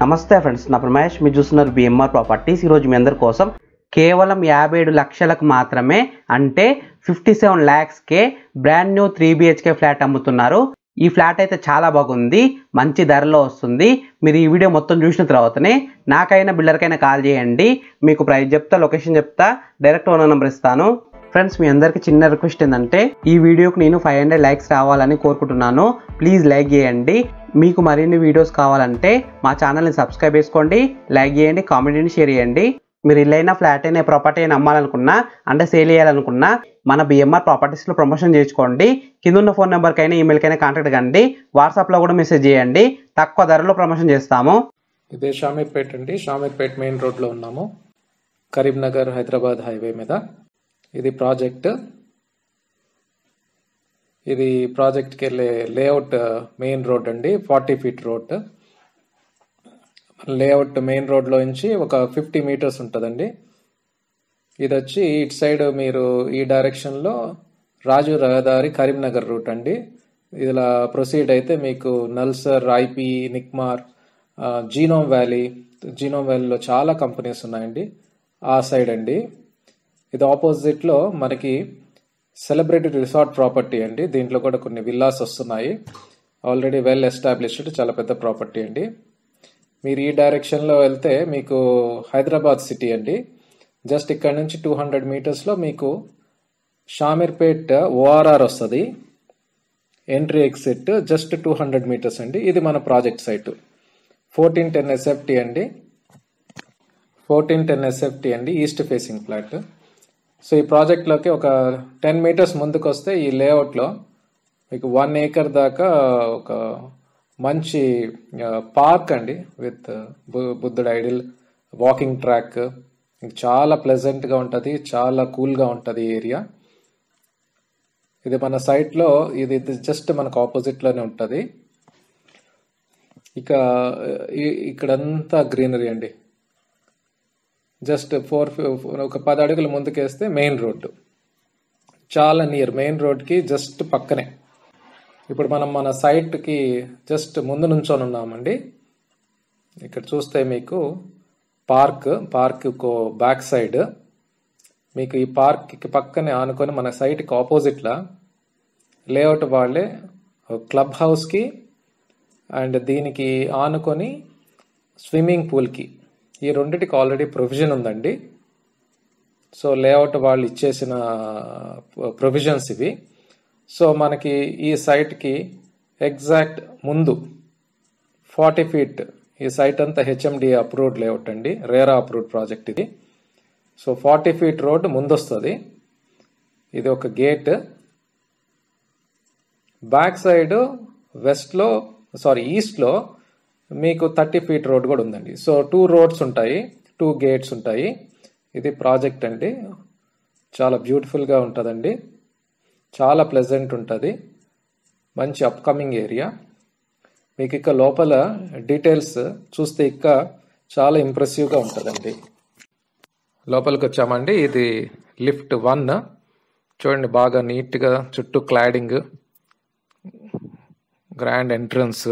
నమస్తే ఫ్రెండ్స్ నా ప్రమేష్ మీరు చూస్తున్నారు బిఎంఆర్ ప్రాపర్టీస్ ఈరోజు మీ అందరి కోసం కేవలం యాభై ఏడు లక్షలకు మాత్రమే అంటే ఫిఫ్టీ సెవెన్ ల్యాక్స్కే brand new three BHK flat అమ్ముతున్నారు ఈ ఫ్లాట్ అయితే చాలా బాగుంది మంచి ధరలో వస్తుంది మీరు ఈ వీడియో మొత్తం చూసిన తర్వాతనే నాకైనా బిల్డర్కైనా కాల్ చేయండి మీకు ప్రైస్ చెప్తా లొకేషన్ చెప్తా డైరెక్ట్ ఓనర్ నెంబర్ ఇస్తాను ఫ్రెండ్స్ మీ అందరికి చిన్న రిక్వెస్ట్ ఏంటంటే ఈ వీడియోకి నేను ఫైవ్ హండ్రెడ్ లైక్స్ రావాలని కోరుకుంటున్నాను ప్లీజ్ లైక్ చేయండి మీకు మరిన్ని వీడియోస్ కావాలంటే మా ఛానల్ని సబ్స్క్రైబ్ చేసుకోండి లైక్ చేయండి కామెంట్ని షేర్ చేయండి మీరు ఇల్లైనా ఫ్లాట్ అయినా ప్రాపర్టీ అయినా అమ్మాలనుకున్నా అంటే సేల్ చేయాలనుకున్నా మన బిఎంఆర్ ప్రాపర్టీస్లో ప్రమోషన్ చేసుకోండి కింద ఉన్న ఫోన్ నెంబర్కైనా ఈమెయిల్కైనా కాంటాక్ట్ కండి వాట్సాప్లో కూడా మెసేజ్ చేయండి తక్కువ ధరలో ప్రమోషన్ చేస్తాము ఇదే షామీర్పేట్ అండి షామీర్పేట్ మెయిన్ రోడ్లో ఉన్నాము కరీంనగర్ హైదరాబాద్ హైవే మీద ఇది ప్రాజెక్ట్ ఇది ప్రాజెక్ట్కి వెళ్ళే లేఅవుట్ మెయిన్ రోడ్ అండి forty feet road layout main రోడ్లో నుంచి ఒక ఫిఫ్టీ మీటర్స్ ఉంటుందండి ఇది వచ్చి ఇటు సైడ్ మీరు ఈ డైరెక్షన్లో రాజు రహదారి కరీంనగర్ రూట్ అండి ఇలా ప్రొసీడ్ అయితే మీకు నల్సర్ ఐపీ నిక్మార్ ఆ, జీనోమ్ వ్యాలీ జీనోమ్ వ్యాలీలో చాలా కంపెనీస్ ఉన్నాయండి ఆ సైడ్ అండి ఇది ఆపోజిట్లో మనకి సెలబ్రిటీ రిసార్ట్ ప్రాపర్టీ అండి దీంట్లో కూడా కొన్ని విల్లాస్ వస్తున్నాయి ఆల్రెడీ వెల్ ఎస్టాబ్లిష్డ్ చాలా పెద్ద ప్రాపర్టీ అండి మీరు ఈ డైరెక్షన్లో వెళ్తే మీకు హైదరాబాద్ సిటీ అండి జస్ట్ ఇక్కడ నుంచి టూ హండ్రెడ్ మీటర్స్లో మీకు షామీర్పేట్ ఓఆర్ఆర్ వస్తుంది entry exit just two hundred metres అండి ఇది మన project site fourteen ten SFT అండి ఫోర్టీన్ టెన్ ఎస్ఎఫ్టీ అండి ఈస్ట్ ఫేసింగ్ ఫ్లాట్ సో ఈ ప్రాజెక్ట్లోకి ఒక టెన్ మీటర్స్ ముందుకు వస్తే ఈ లేఅవుట్లో మీకు వన్ ఏకర్ దాకా ఒక మంచి పార్క్ అండి విత్ బుద్ధుడు ఐడిల్ వాకింగ్ ట్రాక్ చాలా ప్లెజెంట్గా ఉంటుంది చాలా కూల్గా ఉంటుంది ఈ ఏరియా ఇది మన సైట్లో ఇది జస్ట్ మనకు ఆపోజిట్లోనే ఉంటుంది ఇక ఈ- ఇక్కడంతా గ్రీనరీ అండి జస్ట్ ఫోర్ ఒక పది అడుగులు ముందుకేస్తే మెయిన్ రోడ్డు చాలా నియర్ మెయిన్ రోడ్కి జస్ట్ పక్కనే ఇప్పుడు మనం మన సైట్కి జస్ట్ ముందు నుంచొని ఉన్నామండి ఇక్కడ చూస్తే మీకు పార్క్ పార్క్ బ్యాక్ సైడ్ మీకు ఈ పార్క్కి పక్కనే ఆనుకొని మన సైట్కి ఆపోజిట్లా లేఅవుట్ వాళ్ళే క్లబ్ హౌస్కి అండ్ దీనికి ఆనుకొని స్విమ్మింగ్ పూల్కి ఈ రెండిటికి ఆల్రెడీ ప్రొవిజన్ ఉందండి సో లేఅవుట్ వాళ్ళు ఇచ్చేసిన ప్రొవిజన్స్ ఇవి సో మనకి ఈ సైట్కి ఎగ్జాక్ట్ ముందు ఫార్టీ ఫీట్ ఈ సైట్ అంతా హెచ్ఎండి అప్రూవ్డ్ లేఅవుట్ అండి రేరా అప్రూవ్డ్ ప్రాజెక్ట్ ఇది సో ఫార్టీ ఫీట్ రోడ్ ముందొస్తుంది ఇది ఒక గేట్ బ్యాక్ సైడ్ వెస్ట్లో సారీ ఈస్ట్లో మీకు థర్టీ ఫీట్ రోడ్ కూడా ఉందండి సో టూ రోడ్స్ ఉంటాయి టూ గేట్స్ ఉంటాయి ఇది ప్రాజెక్ట్ అండి చాలా బ్యూటిఫుల్గా ఉంటుందండి చాలా ప్లెజెంట్ ఉంటుంది మంచి అప్కమింగ్ ఏరియా మీకు ఇక లోపల డీటెయిల్స్ చూస్తే ఇక చాలా ఇంప్రెసివ్గా ఉంటుందండి లోపలికి వచ్చామండి ఇది లిఫ్ట్ వన్ చూడండి బాగా నీట్గా చుట్టూ క్లాడింగ్ గ్రాండ్ ఎంట్రన్స్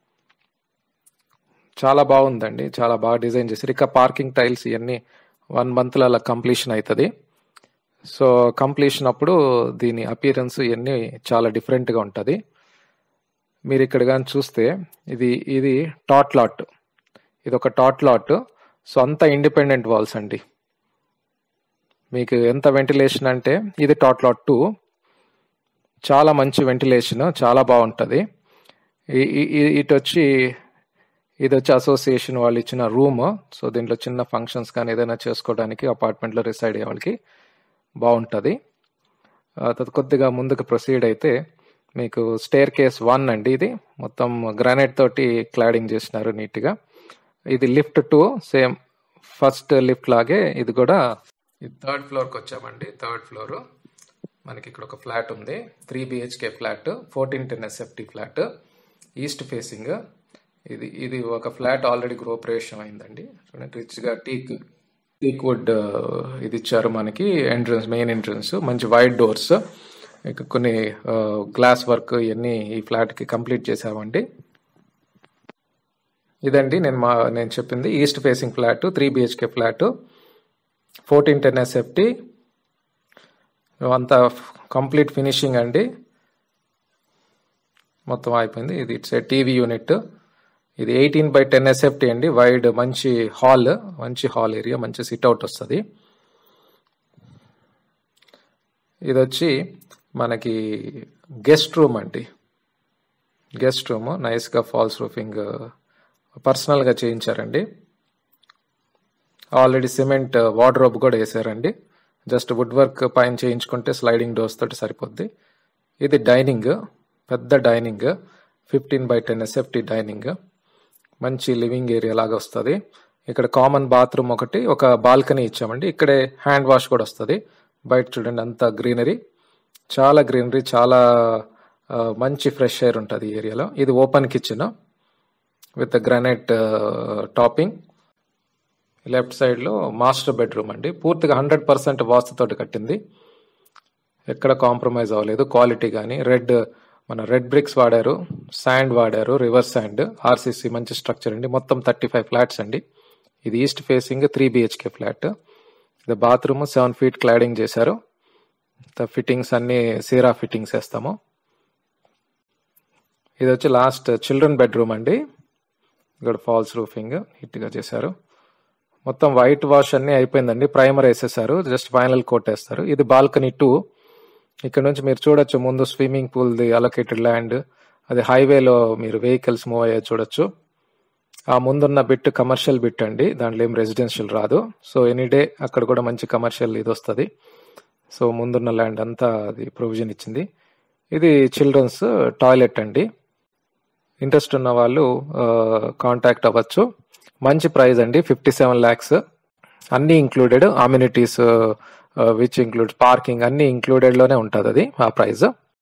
చాలా బాగుందండి చాలా బాగా డిజైన్ చేశారు ఇక పార్కింగ్ టైల్స్ ఇవన్నీ వన్ మంత్లో అలా కంప్లీషన్ అవుతుంది సో కంప్లీషన్ అప్పుడు దీని అపియరెన్స్ ఇవన్నీ చాలా డిఫరెంట్గా ఉంటుంది మీరు ఇక్కడ కానీ చూస్తే ఇది ఇది టాట్ లాట్ ఇది ఒక టాట్ లాట్ సో అంతా ఇండిపెండెంట్ వాల్స్ అండి మీకు ఎంత వెంటిలేషన్ అంటే ఇది టాట్ లాట్ టూ చాలా మంచి వెంటిలేషన్ చాలా బాగుంటుంది ఈ- ఈ- ఈ- ఇటు వచ్చి ఇది వచ్చి అసోసియేషన్ వాళ్ళు ఇచ్చిన రూమ్ సో దీంట్లో చిన్న ఫంక్షన్స్ కానీ ఏదైనా చేసుకోవడానికి అపార్ట్మెంట్లో రిసైడ్ అయ్యే వాళ్ళకి బాగుంటుంది ఆ తర్వాత కొద్దిగా ముందుకు ప్రొసీడ్ అయితే మీకు స్టేర్ కేస్ వన్ అండి ఇది మొత్తం గ్రానైట్ తోటి క్లాడింగ్ చేసినారు నీట్గా ఇది lift two same first lift లాగే ఇది కూడా ఇది థర్డ్ ఫ్లోర్కి వచ్చామండి థర్డ్ ఫ్లోర్ మనకి ఇక్కడ ఒక ఫ్లాట్ ఉంది three BHK flat fourteen ten SFT flat east facing ఇది ఇది ఒక ఫ్లాట్ ఆల్రెడీ గృహప్రవేశం అయిందండి చూడండి రిచ్గా టీక్ టీక్ వుడ్ ఇది ఇచ్చారు మనకి ఎంట్రన్స్ మెయిన్ ఎంట్రన్స్ మంచి వైట్ డోర్స్ ఇక కొన్ని గ్లాస్ వర్క్ ఇవన్నీ ఈ ఫ్లాట్కి కంప్లీట్ చేసామండి ఇదండి నేను మా నేను చెప్పింది east facing flat three BHK flat fourteen ten SFT అంతా కంప్లీట్ ఫినిషింగ్ అండి మొత్తం అయిపోయింది ఇది ఇట్స్ ఏ టీవీ యూనిట్ ఇది ఎయిటీన్ బై టెన్ ఎస్ఎఫ్టీ అండి వైడ్ మంచి హాల్ మంచి హాల్ ఏరియా మంచి సిట్అవుట్ వస్తుంది ఇది వచ్చి మనకి గెస్ట్ రూమ్ అండి గెస్ట్ రూమ్ నైస్గా ఫాల్స్ రూఫింగ్ పర్సనల్గా చేయించారండి ఆల్రెడీ సిమెంట్ వార్డ్రోబ్ కూడా వేసారండి జస్ట్ వుడ్ వర్క్ పైన చేయించుకుంటే స్లైడింగ్ డోర్స్ తోటి సరిపోద్ది ఇది డైనింగ్ పెద్ద dining fifteen by ten SFT dining మంచి లివింగ్ ఏరియా లాగా వస్తుంది ఇక్కడ కామన్ బాత్రూమ్ ఒకటి ఒక బాల్కనీ ఇచ్చామండి ఇక్కడే హ్యాండ్ వాష్ కూడా వస్తుంది బయట చూడండి అంతా గ్రీనరీ చాలా గ్రీనరీ చాలా ఆ, మంచి ఫ్రెష్ ఎయిర్ ఉంటుంది ఈ ఏరియాలో ఇది open kitchen with granite topping left సైడ్లో మాస్టర్ బెడ్రూమ్ అండి పూర్తిగా హండ్రెడ్ పర్సెంట్ వాస్తుతోటి కట్టింది ఎక్కడ కాంప్రమైజ్ అవ్వలేదు క్వాలిటీ కానీ రెడ్ మన రెడ్ బ్రిక్స్ వాడారు శాండ్ వాడారు రివర్స్ శాండ్ ఆర్సీసీ మంచి స్ట్రక్చర్ అండి మొత్తం థర్టీ ఫైవ్ ఫ్లాట్స్ అండి ఇది east facing three BHK flat ఇది బాత్రూమ్ సెవెన్ ఫీట్ క్లాడింగ్ చేశారు ఫిట్టింగ్స్ అన్ని సీరా ఫిట్టింగ్స్ వేస్తాము ఇది వచ్చి లాస్ట్ చిల్డ్రన్ బెడ్రూమ్ అండి ఇక్కడ ఫాల్స్ రూఫింగ్ నీట్గా చేశారు మొత్తం వైట్ వాష్ అన్ని అయిపోయిందండి ప్రైమర్ వేసేసారు జస్ట్ ఫైనల్ కోట్ వేస్తారు ఇది బాల్కనీ టూ ఇక్కడ నుంచి మీరు చూడొచ్చు ముందు swimming pool the allocated land అది హైవేలో మీరు వెహికల్స్ మూవ్ అయ్యే చూడొచ్చు ఆ ముందున్న బిట్ కమర్షియల్ బిట్ అండి దాంట్లో ఏం రెసిడెన్షియల్ రాదు సో ఎనీ డే అక్కడ కూడా మంచి కమర్షియల్ ఇది వస్తుంది సో ముందున్న ల్యాండ్ అంతా అది ప్రొవిజన్ ఇచ్చింది ఇది చిల్డ్రన్స్ టాయిలెట్ అండి ఇంట్రెస్ట్ ఉన్న వాళ్ళు కాంటాక్ట్ అవ్వచ్చు మంచి ప్రైస్ అండి ఫిఫ్టీ సెవెన్ ల్యాక్స్ అన్ని included amenities which include parking అన్ని ఇంక్లూడెడ్ లోనే ఉంటుంది అది ఆ ప్రైస్